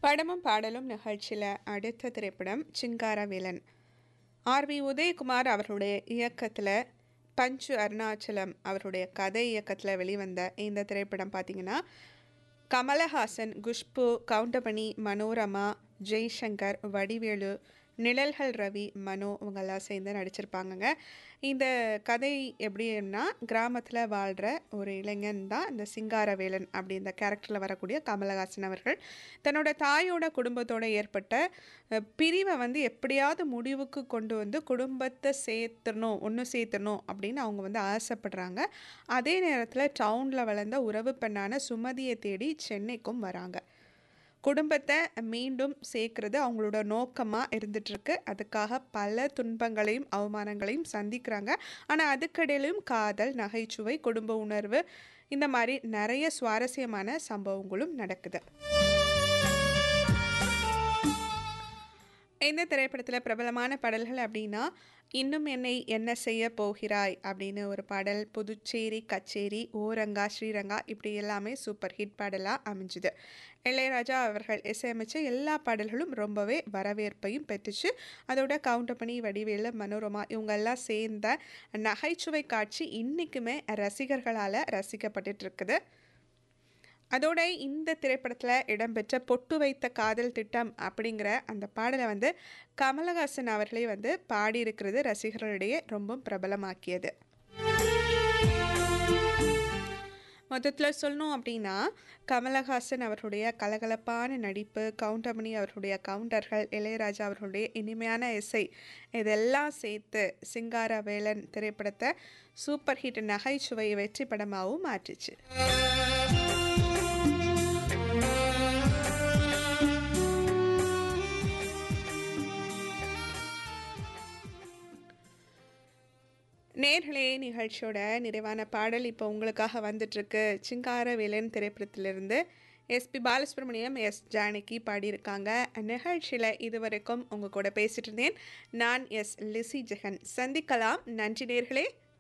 படமும் பாடலும் நிகழ்ச்சியில் அடுத்த திரைப்படம் சிங்காரவேலன் ஆர்வி உதயகுமார் அவர்களுடைய இயக்கத்தில் பஞ்சு அருணாச்சலம் அவருடைய கதை இயக்கத்தில் வெளிவந்த இந்த திரைப்படம் பார்த்திங்கன்னா கமலஹாசன் குஷ்பு கவுண்டமணி மனோரமா ஜெய்சங்கர் வடிவேலு நிழல்கள் ரவி மனோ இவங்கெல்லாம் சேர்ந்து நடிச்சிருப்பாங்கங்க இந்த கதை எப்படின்னா கிராமத்தில் வாழ்கிற ஒரு இளைஞன் தான் இந்த சிங்காரவேலன் அப்படி இந்த கேரக்டரில் வரக்கூடிய கமலஹாசன் அவர்கள் தன்னோட தாயோட குடும்பத்தோட ஏற்பட்ட அஹ், பிரிவை வந்து எப்படியாவது முடிவுக்கு கொண்டு வந்து குடும்பத்தை சேர்த்தணும் ஒன்று சேர்த்தணும் அப்படின்னு அவங்க வந்து ஆசைப்படுறாங்க அதே நேரத்தில் டவுனில் வளர்ந்த உறவு பெண்ணான சுமதியை தேடி சென்னைக்கும் வராங்க குடும்பத்தை மீண்டும் சேர்க்கறது அவங்களோட நோக்கமாக இருந்துகிட்ருக்கு அதுக்காக பல துன்பங்களையும் அவமானங்களையும் சந்திக்கிறாங்க ஆனால் அதுக்கடையிலும் காதல் நகைச்சுவை குடும்ப உணர்வு இந்த மாதிரி நிறைய சுவாரஸ்யமான சம்பவங்களும் நடக்குது இந்த திரைப்படத்தில் பிரபலமான பாடல்கள் அப்படின்னா இன்னும் என்னை என்ன செய்ய போகிறாய் அப்படின்னு ஒரு பாடல் புதுச்சேரி கச்சேரி ஓரங்கா ஸ்ரீரங்கா இப்படி எல்லாமே சூப்பர் ஹிட் பாடலாக அமைஞ்சுது இளையராஜா அவர்கள் இசையமைச்ச எல்லா பாடல்களும் ரொம்பவே வரவேற்பையும் பெற்றுச்சு அதோட கவுண்டமணி வடிவேலு மனோரமா இவங்கெல்லாம் சேர்ந்த நகைச்சுவை காட்சி இன்றைக்குமே ரசிகர்களால் ரசிக்கப்பட்டுட்டு இருக்குது அதோட இந்த திரைப்படத்தில் இடம்பெற்ற பொட்டு வைத்த காதல் திட்டம் அப்படிங்கிற அந்த பாடலை வந்து கமலஹாசன் அவர்களே வந்து பாடியிருக்கிறது ரசிகர்களிடையே ரொம்ப பிரபலமாக்கியது மொத்தத்தில் சொல்லணும் அப்படின்னா கமலஹாசன் அவர்களுடைய கலகலப்பான நடிப்பு கவுண்டமணி அவர்களுடைய கவுண்டர்கள் இளையராஜா அவர்களுடைய இனிமையான இசை இதெல்லாம் சேர்த்து சிங்காரவேலன் திரைப்படத்தை சூப்பர் ஹிட் நகைச்சுவை வெற்றி படமாகவும் மாற்றுச்சு நேர்களே நிகழ்ச்சியோட நிறைவான பாடல் இப்போ உங்களுக்காக வந்துட்டுருக்கு சிங்காரவேலன் திரைப்படத்திலிருந்து எஸ்பி பாலசுப்ரமணியம் எஸ் ஜானகி பாடியிருக்காங்க நிகழ்ச்சியில் இதுவரைக்கும் உங்கள் கூட பேசிட்டு இருந்தேன் நான் எஸ் லிசி ஜெகன் சந்திக்கலாம் நன்றி நேர்களே